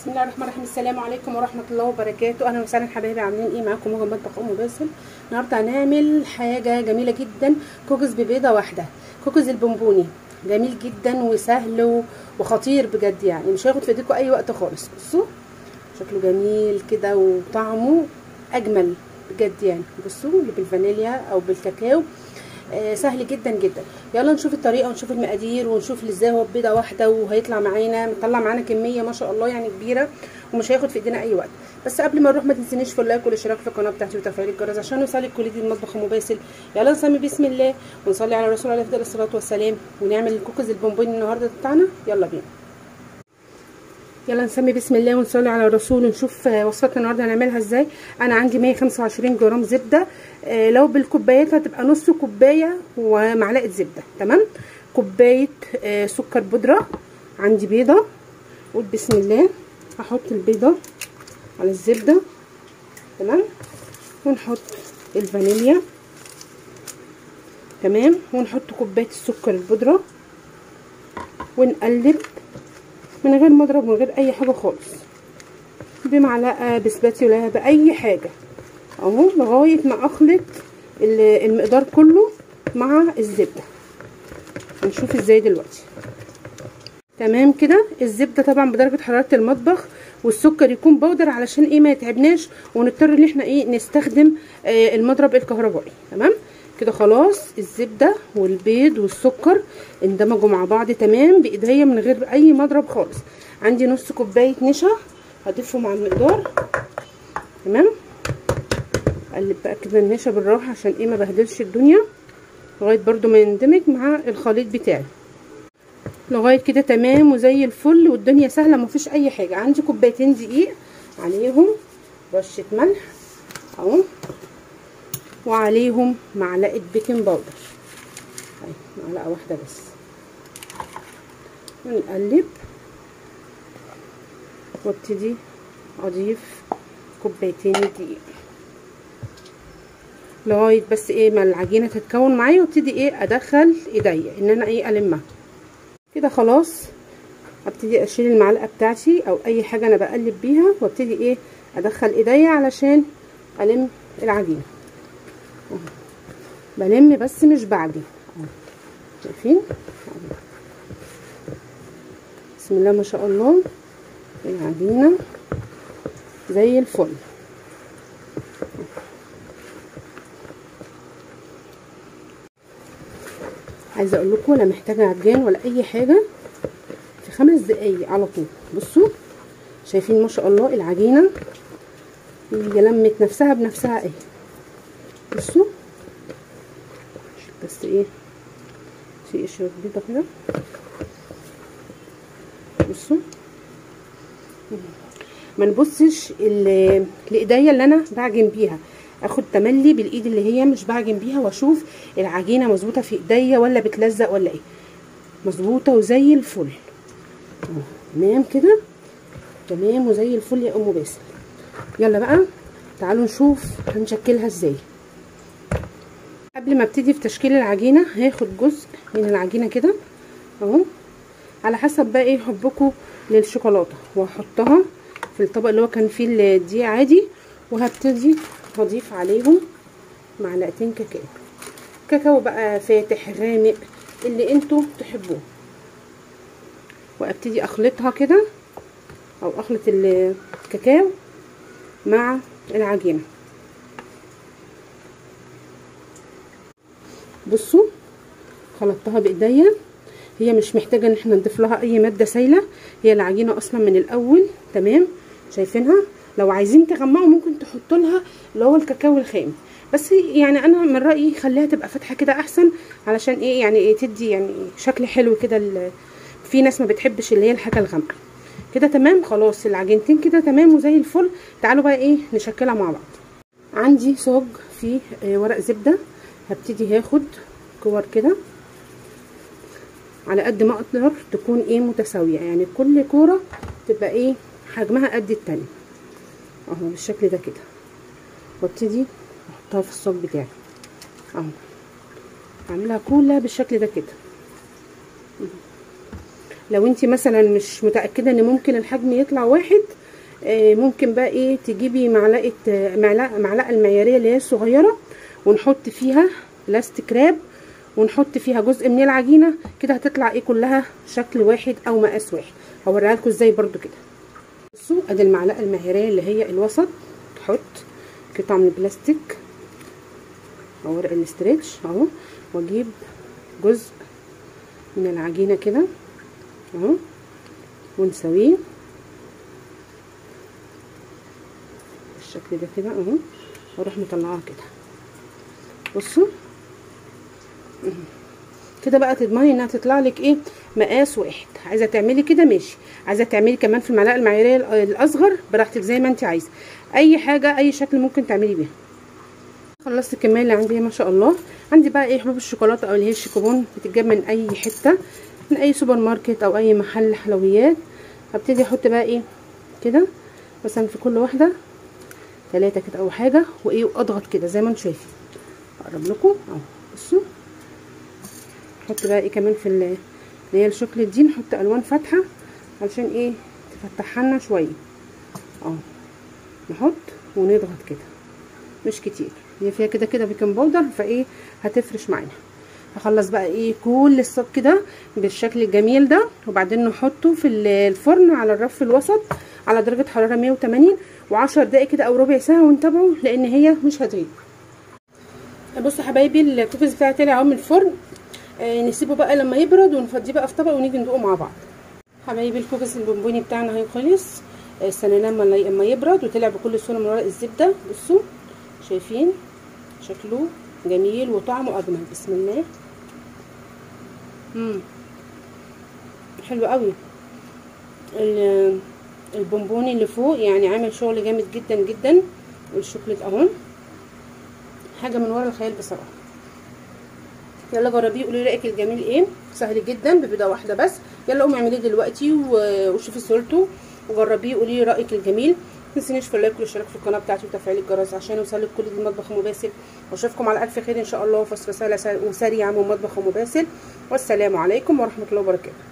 بسم الله الرحمن الرحيم السلام عليكم ورحمه الله وبركاته اهلا وسهلا حبايبي عاملين ايه معاكم هو مطبخ ام باسل النهارده هنعمل حاجه جميله جدا كوكيز ببيضه واحده كوكيز البونبوني جميل جدا وسهل و- وخطير بجد يعني مش هياخد في ايديكم اي وقت خالص بصوا شكله جميل كده وطعمه اجمل بجد يعني بصوا اللي بالفانيليا او بالكاكاو آه سهل جدا جدا يلا نشوف الطريقه ونشوف المقادير ونشوف ازاي هو بيضه واحده وهيطلع معانا مطلع معانا كميه ما شاء الله يعني كبيره ومش هياخد في ايدينا اي وقت بس قبل ما نروح ما تنسينيش في اللايك والاشتراك في القناه بتاعتي وتفعيل الجرس عشان يوصلك كل جديد مطبخ مباسل يلا نسمي بسم الله ونصلي على الرسول عليه افضل الصلاه والسلام ونعمل الكوكيز البونبوني النهارده بتاعنا يلا بينا يلا نسمي بسم الله ونصلي على الرسول ونشوف وصفتنا النهارده هنعملها ازاي انا عندي 125 جرام زبده آه لو بالكوبايات هتبقى نص كوبايه ومعلقه زبده تمام كوبايه آه سكر بودره عندي بيضه قول بسم الله هحط البيضه على الزبده تمام ونحط الفانيليا تمام ونحط كوبايه السكر البودره ونقلب من غير مضرب من غير اي حاجه خالص بمعلقه بسباتيولا باي حاجه اهو لغايه ما اخلط المقدار كله مع الزبده هنشوف ازاي دلوقتي تمام كده الزبده طبعا بدرجه حراره المطبخ والسكر يكون بودر علشان ايه ما يتعبناش ونضطر ان احنا ايه نستخدم آه المضرب الكهربائي تمام كده خلاص الزبده والبيض والسكر اندمجوا مع بعض تمام بايديا من غير اي مضرب خالص عندي نص كوبايه نشا هضيفه مع المقدار تمام اقلب بقى كده النشا بالراحه عشان ايه ما بهدلش الدنيا لغايه برضو ما يندمج مع الخليط بتاعي لغايه كده تمام وزي الفل والدنيا سهله مفيش اي حاجه عندي كوبايتين دقيق عليهم رشه ملح اهو وعليهم معلقه بيكنج باودر اهي معلقه واحده بس ونقلب وابتدي اضيف كوبايتين دقيق لغايه بس ايه ما العجينه تتكون معايا وابتدي ايه ادخل ايديا ان انا ايه المها كده خلاص ابتدي اشيل المعلقه بتاعتي او اي حاجه انا بقلب بيها وابتدي ايه ادخل ايديا علشان الم العجينه بلم بس مش بعجن شايفين بسم الله ما شاء الله العجينه زي الفل عايزه اقول لكم لا محتاجه عجان ولا اي حاجه في خمس دقايق على طول بصوا شايفين ما شاء الله العجينه هي لمت نفسها بنفسها اهي بصوا بس ايه في قشره بيضه كده بصوا ما نبصش لايديا اللي انا بعجن بيها اخد تملي بالايد اللي هي مش بعجن بيها واشوف العجينه مظبوطه في ايديا ولا بتلزق ولا ايه مظبوطه وزي الفل تمام كده تمام وزي الفل يا ام باسل يلا بقى تعالوا نشوف هنشكلها ازاي قبل ما ابتدي في تشكيل العجينه هاخد جزء من العجينه كده اهو على حسب بقى ايه حبكم للشوكولاته وهحطها في الطبق اللي هو كان فيه الدقيق عادي وهبتدي هضيف عليهم معلقتين كاكاو كاكاو بقى فاتح غامق اللي انتوا تحبوه وابتدي اخلطها كده او اخلط الكاكاو مع العجينه بصوا خلطتها بايديا هي مش محتاجه ان احنا نضيف لها اي ماده سايله هي العجينه اصلا من الاول تمام شايفينها لو عايزين تغمقوا ممكن تحطوا لها اللي هو الكاكاو الخام بس يعني انا من رايي خليها تبقى فاتحه كده احسن علشان ايه يعني ايه تدي يعني شكل حلو كده في ناس ما بتحبش اللي هي الحاجه الغامقه كده تمام خلاص العجينتين كده تمام وزي الفل تعالوا بقى ايه نشكلها مع بعض عندي صاج فيه ورق زبده هبتدي هاخد كور كده على قد ما اقدر تكون ايه متساويه يعني كل كوره تبقى ايه حجمها قد التانية اهو بالشكل ده كده وابتدي احطها في الصاج بتاعي اهو اعملها كلها بالشكل ده كده لو انت مثلا مش متاكده ان ممكن الحجم يطلع واحد آه ممكن بقى ايه تجيبي معلقه معلقه معلقه المعياريه اللي هي الصغيره ونحط فيها بلاستيك راب ونحط فيها جزء من العجينه كده هتطلع ايه كلها شكل واحد او مقاس واحد هوريها لكم ازاي برده كده بصوا ادي المعلقه المعياريه اللي هي الوسط تحط قطعه من البلاستيك او ورق الاسترتش اهو واجيب جزء من العجينه كده اهو ونسويه بالشكل ده كده اهو واروح مطلعاها كده بصوا كده بقى تضمني انها تطلع لك ايه مقاس واحد عايزه تعملي كده ماشي عايزه تعملي كمان في المعلقه المعياريه الاصغر براحتك زي ما انت عايزه اي حاجه اي شكل ممكن تعملي بيها خلصت الكميه اللي عندي ما شاء الله عندي بقى ايه حبوب الشوكولاته او اللي هي الشيكوبون بتتجاب من اي حته من اي سوبر ماركت او اي محل حلويات هبتدي احط بقى ايه كده مثلا في كل واحده ثلاثه كده او حاجه وايه واضغط كده زي ما انتم شايفين اقرب لكم اهو بصوا نحط بقى ايه كمان في اللي هي الشوكليت دي نحط الوان فاتحه علشان ايه تفتحها لنا شويه اهو نحط ونضغط كده مش كتير هي فيها كده كده بيكنج باودر فايه هتفرش معانا هخلص بقى ايه كل الصاج كده بالشكل الجميل ده وبعدين نحطه في الفرن على الرف الوسط على درجه حراره 180 و10 دقايق كده او ربع ساعه ونتابعه لان هي مش هتغيب بصوا حبايبي الكوكيز بتاعي طلع اهو من الفرن آه نسيبه بقى لما يبرد ونفضيه بقى في طبق ونيجي ندوقه مع بعض حبايبي الكوكيز البونبوني بتاعنا اهي خلص استنيناه لما يبرد وطلع بكل سهوله من ورق الزبده بصوا شايفين شكله جميل وطعمه اجمل بسم الله امم حلو قوي البونبوني اللي فوق يعني عامل شغل جامد جدا جدا والشوكليت اهو حاجه من ورا الخيال بصراحه يلا جربيه قولي رايك الجميل ايه سهل جدا ببيضه واحده بس يلا قومي اعمليه دلوقتي وشوفي سهولته وجربيه قولي لي رايك الجميل متنسينيش في اللايك والاشتراك في القناه بتاعتي وتفعيل الجرس عشان يوصلك كل دي مطبخ مباسل واشوفكم على الف خير ان شاء الله وفي سهله وسريعه من مطبخ مباسل والسلام عليكم ورحمه الله وبركاته